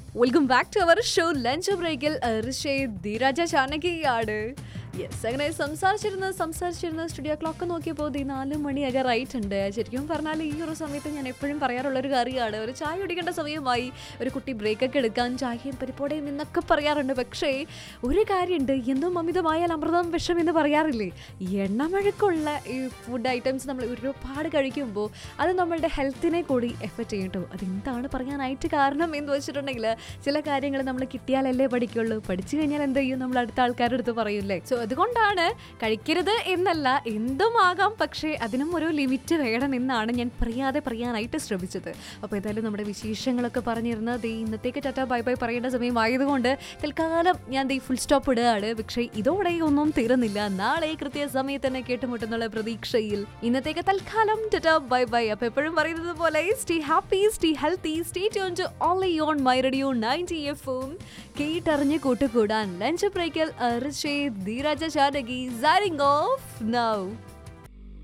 welcome back to our show lunch ബ്രേക്കിൽ ധീരാജ ചാനകിയാണ് yes അങ്ങനെ സംസാരിച്ചിരുന്ന് സംസാരിച്ചിരുന്ന സ്റ്റുഡിയോ ക്ലോക്ക് നോക്കിയപ്പോൾ ഈ നാല് മണിയൊക്കെ റൈറ്റ് ഉണ്ട് ശരിക്കും പറഞ്ഞാൽ ഈ ഒരു സമയത്ത് ഞാൻ എപ്പോഴും പറയാറുള്ള ഒരു കാര്യമാണ് ഒരു ചായ കുടിക്കേണ്ട സമയമായി ഒരു കുട്ടി ബ്രേക്കൊക്കെ എടുക്കാൻ ചായയും പരിപ്പോടയും എന്നൊക്കെ പറയാറുണ്ട് പക്ഷേ ഒരു കാര്യമുണ്ട് എന്നും അമിതമായാൽ അമൃതം വിഷം എന്ന് പറയാറില്ലേ എണ്ണമഴക്കുള്ള ഈ ഫുഡ് ഐറ്റംസ് നമ്മൾ ഒരുപാട് കഴിക്കുമ്പോൾ അത് നമ്മളുടെ ഹെൽത്തിനെ കൂടി എഫക്റ്റ് ചെയ്യും കേട്ടോ അതെന്താണ് പറയാനായിട്ട് കാരണം എന്ന് വെച്ചിട്ടുണ്ടെങ്കിൽ ചില കാര്യങ്ങൾ നമ്മൾ കിട്ടിയാലല്ലേ പഠിക്കുള്ളൂ പഠിച്ചു കഴിഞ്ഞാൽ എന്ത് ചെയ്യും നമ്മൾ അടുത്ത ആൾക്കാരുടെ അടുത്ത് പറയൂലേ സോ അതുകൊണ്ടാണ് കഴിക്കരുത് എന്നല്ല എന്തും ആകാം പക്ഷേ അതിനും ഒരു ലിമിറ്റ് വേണം എന്നാണ് ഞാൻ പറയാതെ പറയാനായിട്ട് ശ്രമിച്ചത് അപ്പോൾ ഏതായാലും നമ്മുടെ വിശേഷങ്ങളൊക്കെ പറഞ്ഞിരുന്ന ദേ ഇന്നത്തേക്ക് ടാറ്റ ബൈ ബൈ പറയേണ്ട സമയമായതുകൊണ്ട് തൽക്കാലം ഞാൻ ദേ ഫുൾ സ്റ്റോപ്പ് ഇടുകയാണ് പക്ഷേ ഇതോടെ ഒന്നും തീർന്നില്ല നാളെ കൃത്യസമയത്ത് തന്നെ കേട്ടുമുട്ടെന്നുള്ള പ്രതീക്ഷയിൽ ഇന്നത്തേക്ക് തൽക്കാലം ടാറ്റ ബൈ ബൈ അപ്പോൾ എപ്പോഴും പറയുന്നത് പോലെ stay happy stay healthy stay tune to only on my radio ninety എഫും കേട്ടറിഞ്ഞ് കൂട്ടുകൂടാൻ ലഞ്ച് ബ്രേക്കിൽ ധീരാജ ചാനകി സാരിങ് ഓഫ് നൗ